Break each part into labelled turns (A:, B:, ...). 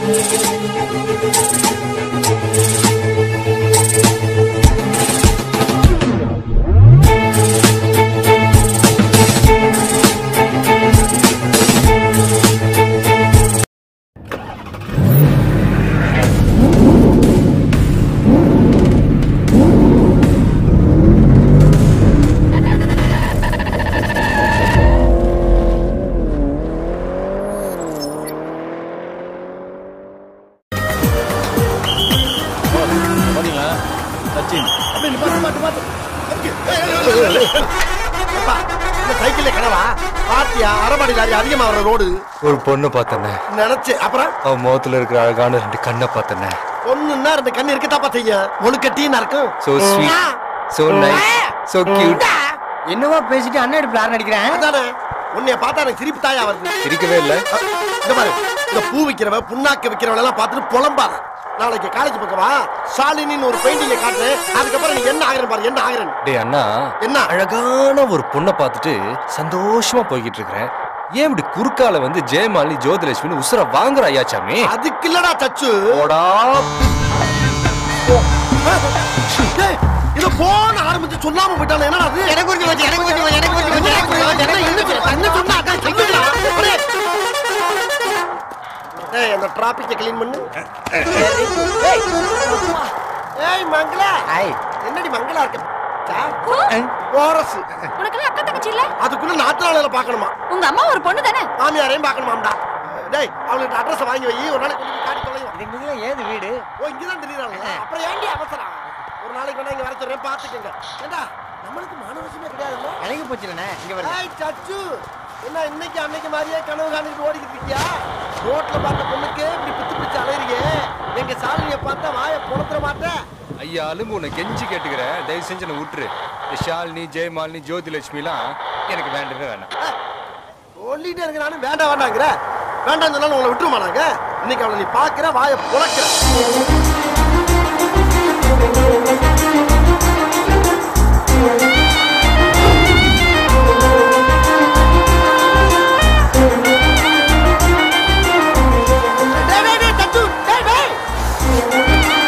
A: பாத்தீங்களா சச்சின்
B: அப்படியே நிப்பாட்டு, நிப்பாட்டு, நிப்பாட்டு. அதுக்கு. ஏய், ஏய், ஏய், ஏய், ஏய். அப்பா, இந்த சைக்கிள்ல கனவா பாத்தியா அரபாடி லாரி அதிகமா வர ரோடு
C: ஒரு பொண்ணு பார்த்தனே
B: நினைச்சு அப்புறம்
C: அவன் முகத்துல இருக்கிற அழகான ரெண்டு கண்ணை பார்த்தனே
B: ஒண்ணுன்னா ரெண்டு கண்ணு இருக்கத்தாப்பா செய்யும் ஒழுக்கட்டின்னு இருக்கும்
C: so sweet so nice so cute
D: என்னவோ பேசிட்டு அண்ணன் எடுப்பு யாரும் அடிக்கிறேன்
B: அதானே உன்னைய பார்த்தா எனக்கு சிரிப்பு தாயா வருது
C: இருக்கவே இல்ல
B: அ, இந்த பாரு இந்த பூ விக்கிறவ புண்ணாக்கு விக்கிறவள எல்லாம் பார்த்துட்டு புலம்பாத நாளைக்கு காலேஜ் பக்கமா ஷாலினின்னு ஒரு பெயிண்டிங்க காட்டுறேன் அதுக்கப்புறம் நீ என்ன ஆகிறேன் பாரு என்ன ஆகிறேன்
C: டேய் அண்ணா
B: என்ன?
C: அழகான ஒரு பொண்ணை பார்த்துட்டு சந்தோஷமா போய்கிட்டு இருக்கிறேன் ஏன் இப்படி குறுக்கால வந்து ஜெயமாலினி ஜோதிலட்சுமி உசுர வாங்குற ஐயாச்சாமி
B: அதுக்கு இல்லடா சச்சு
C: போடா
B: டேய், இத போன ஆரம்பிச்சு சொல்லாம போயிட்டானே என்னடா அது
D: எனக்கு குறிச்சு வச்சு எனக்கு குறிச்சு வச்சு எனக்கு குறிச்சு வச்சு எனக்கு குறிச்சு வச்சு எனக்கு
B: என்ன
D: குறிச்சு வச்சு.
B: என்ன சொன்னா அதான் சொல்லுடா. அடே. ஏய் அந்த டிராபிக்க க்ளீன் பண்ணு ஏய் மங்களா
D: ஐய்.
B: என்னடி மங்களா இருக்க கோரஸ்
E: உனக்கு அக்கா தங்கச்சி இல்ல
B: அதுக்குள்ள நாத்தினால பார்க்கணுமா
E: உங்க அம்மா ஒரு பொண்ணு தானே
B: மாமியாரையும் பார்க்கணுமாம்டா டேய் அவளுக்கு அட்ரஸ் வாங்கி வை ஒரு நாளைக்கு கொண்டு போய் காட்டி தொலையும்
D: இதுக்கு முன்னால ஏது வீடு
B: ஓ இங்கதான் தெரியுறாங்க அப்புறம் ஏன்டி அவசரம் ஒரு நாளைக்கு வேணா இங்க வர சொல்றேன் பாத்துக்கங்க ஏண்டா நம்மளுக்கு மானவசியமே கிடையாதுல்ல
D: அழகி போச்சுலண்ணே இங்க வருது
B: ஏய் சச்சு என்ன இன்னைக்கு அன்னைக்கு மாதிரியே கனவு காணிட்டு ஓடிக்கிட்டு இருக்கியா ரோட்ல பார்த்த பொண்ணுக்கு இப்படி பிச்சு பிச்சு அலையிறியே எங்க சாலினிய பார்த்தா வாயை புலத்துற மாட்டேன்
C: ஐயா அலும்பு உன்னை கெஞ்சி கேட்டுக்கிறேன் தயவு செஞ்சு என்னை விட்டுரு இந்த ஷாலினி ஜெயமாலினி ஜோதிலட்சுமிலாம் எனக்கு வேண்டவே வேணாம்
B: சொல்லிட்டே இருக்க நானும் வேண்டாம் வேண்டாங்கிற வேண்டாம் சொன்னாலும் உங்களை விட்டுருமா நாங்க இன்னைக்கு அவளை நீ பாக்குற வாயை புலக்கிற டேய், டேய், டேய், சச்சு, டேய், டேய்.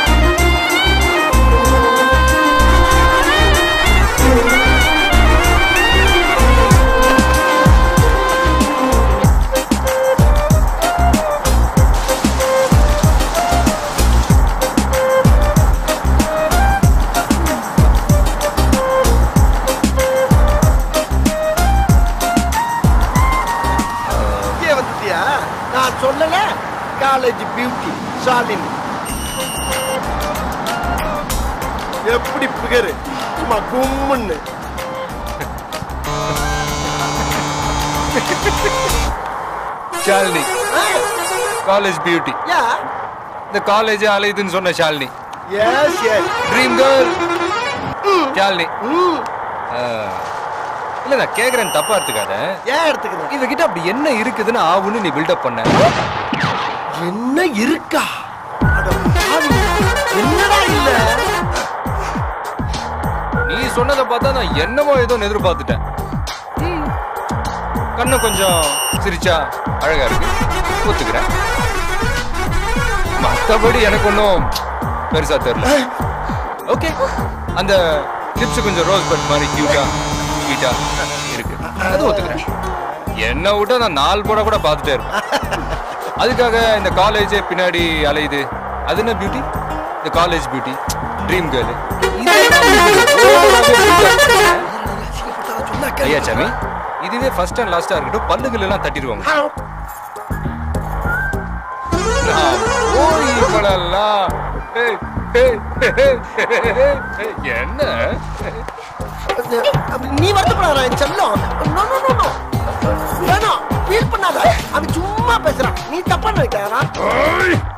B: இங்கே வந்துட்டியா நான் சொல்லல காலேஜ் பியூட்டி ஷாலினி எப்படி பிகரு சும்மா கும்முன்னு
C: ஷாலினி காலேஜ் பியூட்டி
B: யா
C: இந்த காலேஜ் அலையுதுன்னு சொன்ன Shalini
B: yes yes
C: dream girl Shalini
B: ம்
C: ஆ. இல்ல நான் கேக்குறேன் தப்பா எடுத்துக்காத
B: ஏன் எடுத்துக்கிறேன்
C: இவகிட்ட அப்படி என்ன இருக்குதுன்னு ஆவுன்னு நீ பில்டப் பண்ண
B: என்ன இருக்கா அட பாவி, என்னடா இல்ல
C: நீ சொன்னதை பார்த்தா நான் என்னமோ ஏதோ எதிர்பார்த்துட்டேன் ம். கண்ணு கொஞ்சம் சிரிச்சா அழகா இருக்கு ஒத்துக்கிறேன் மத்தபடி எனக்கு ஒன்றும் பெருசா தெரியல ஓகே அந்த லிப்ஸ் கொஞ்சம் ரோஸ் பட் மாதிரி கியூட்டா ஸ்வீட்டா இருக்கு அது ஒத்துக்கிறேன் என்ன விட்டா நான் நாலு கூட கூட பார்த்துட்டே இருப்பேன் அதுக்காக இந்த காலேஜ் பின்னாடி அலையுது அது என்ன பியூட்டி இந்த காலேஜ் பியூட்டி ட்ரீம் கேர்ள் ஐயா சாமி இதுவே ஃபர்ஸ்ட் அண்ட் லாஸ்டா இருக்கட்டும் பல்லுகள் எல்லாம் தட்டிடுவாங்க நான் போய் இவளெல்லாம் ஏய், ஏய், ஏய், ஏய், என்ன
B: அப்படி நீ வருத்தப்படாத என் செல்லம் நோ நோ நோ நோ வேணாம் ஃபீல் பண்ணாத அவன் சும்மா பேசுறான் நீ தப்பா நினைக்கிறாரா